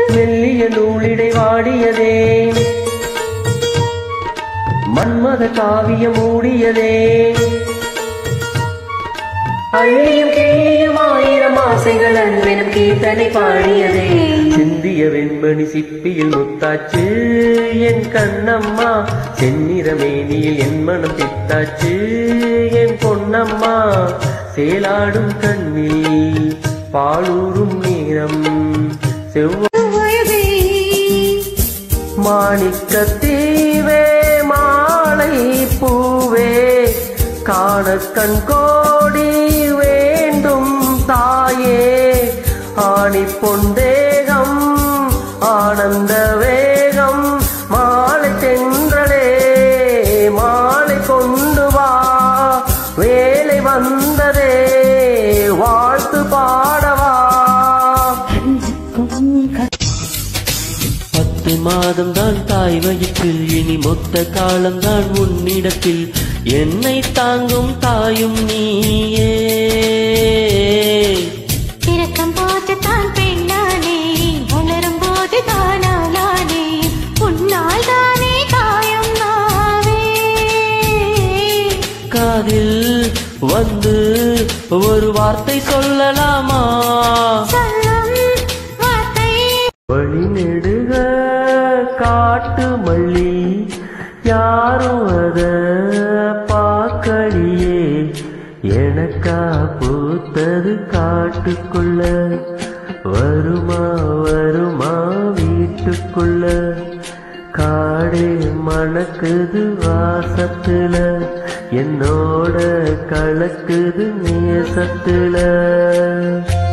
மெல்லிய நூலிடை வாடியதே மன்மத காவியம் மூடியதே அள்ளியும் கிள்ளியும் ஆயிரம் ஆசைகள் அன்பெனும் கீர்த்தனை பாடியதே சிந்திய வெண்மணி சிப்பியில் முத்தாச்சு என் கண்ணம்மா செந்நிற மேனியில் என் மனம் பித்தாச்சு என் பொன்னம்மா சேலாடும் கண்ணில் பாலூரும் நேரம் செவ்வாய் வயதே மாணிக்கத்தீவே மாலை பூவே காண கண் கோடி வேண்டும் தாயே ஆணி பொந்தேகம் ஆனந்த வேகம் மாலை தென்றலே மாலை கொண்டு வா வேலை வந்ததே வாழ்த்து பாடவா பத்து மாதம் தான் தாய் வயிற்றில் இனி மொத்த காலம் தான் உன்னிடத்தில் என்னை தாங்கும் தாயும் நீயே பிறக்கும் போது தான் பெண்ணானே வளரும் போது தானாலானே உன்னால் தானே காயம் நாவே காதில் வந்து ஒரு வார்த்தை சொல்லலாமா சொல்லும் வார்த்தை வழி நெடுக காட்டு மல்லி யாரும் அத பார்க்கலியே எனக்கா பூத்தது காட்டுக்குள்ள வருமா வருமா வீட்டுக்குள்ள காடே மணக்குது வாசத்துல என்னோட கலக்குது நேசத்துல